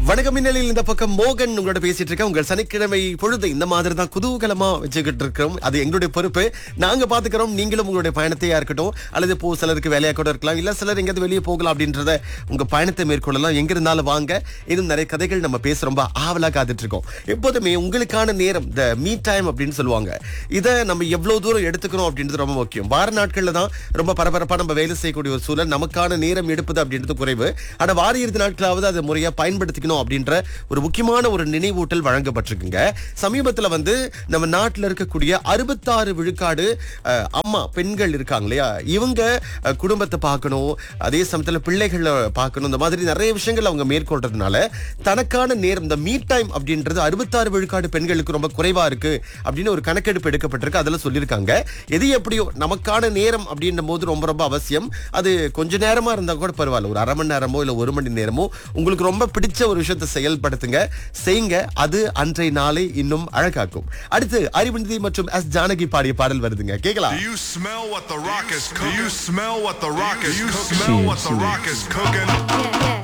வணக்கம் மின்னலில் இந்த பக்கம் மோகன் உங்களோட பேசிட்டு இருக்கேன் உங்கள் சனிக்கிழமை பொழுது இந்த மாதிரி தான் குதூகலமா வச்சுக்கிட்டு இருக்கிறோம் அது எங்களுடைய பொறுப்பு நாங்க பாத்துக்கிறோம் நீங்களும் உங்களுடைய பயணத்தையா இருக்கட்டும் அல்லது இப்போ சிலருக்கு வேலையா கூட இருக்கலாம் இல்ல சிலர் எங்கேயாவது வெளியே போகலாம் அப்படின்றத உங்க பயணத்தை மேற்கொள்ளலாம் எங்க இருந்தாலும் வாங்க இன்னும் நிறைய கதைகள் நம்ம பேச ரொம்ப ஆவலா காத்துட்டு இருக்கோம் எப்போதுமே உங்களுக்கான நேரம் இந்த மீ டைம் அப்படின்னு சொல்லுவாங்க இதை நம்ம எவ்வளவு தூரம் எடுத்துக்கிறோம் அப்படின்றது ரொம்ப முக்கியம் வார நாட்கள்ல தான் ரொம்ப பரபரப்பா நம்ம வேலை செய்யக்கூடிய ஒரு சூழல் நமக்கான நேரம் எடுப்பது அப்படின்றது குறைவு ஆனா வார இறுதி நாட்களாவது அதை முறையா பயன்படுத்திக்கணும் அப்படின்ற ஒரு முக்கியமான ஒரு நினைவூட்டல் வழங்கப்பட்டிருக்குங்க சமீபத்துல வந்து நம்ம நாட்டுல இருக்கக்கூடிய அறுபத்தாறு விழுக்காடு அஹ், அம்மா பெண்கள் இருக்காங்க இல்லையா இவங்க அஹ், குடும்பத்தை பார்க்கணும் அதே சமயத்துல பிள்ளைகளை பார்க்கணும் இந்த மாதிரி நிறைய விஷயங்கள் அவங்க மேற்கொள்றதுனால தனக்கான நேரம் இந்த மீ டைம் அப்படின்றது அறுபத்தாறு விழுக்காடு பெண்களுக்கு ரொம்ப குறைவா இருக்கு அப்படின்னு ஒரு கணக்கெடுப்பு எடுக்கப்பட்டிருக்கு அதுல சொல்லியிருக்காங்க எது எப்படியோ நமக்கான நேரம் அப்படின்ற போது ரொம்ப ரொம்ப அவசியம் அது கொஞ்ச நேரமா இருந்தா கூட பரவாயில்ல ஒரு அரை மணி நேரமோ இல்ல ஒரு மணி நேரமோ உங்களுக்கு ரொம்ப பிடிச்ச ஒரு விஷயத்தை செயல்படுத்துங்க செய்யுங்க அது அன்றைய நாளை இன்னும் அழகாக்கும் அடுத்து அறிவுநிதி மற்றும் எஸ் ஜானகி பாடிய பாடல் வருதுங்க கேக்கலாம் Do you smell what the rock is cooking? Do you smell what the rock is cooking? Do you smell what the rock is cooking? Yeah, yeah.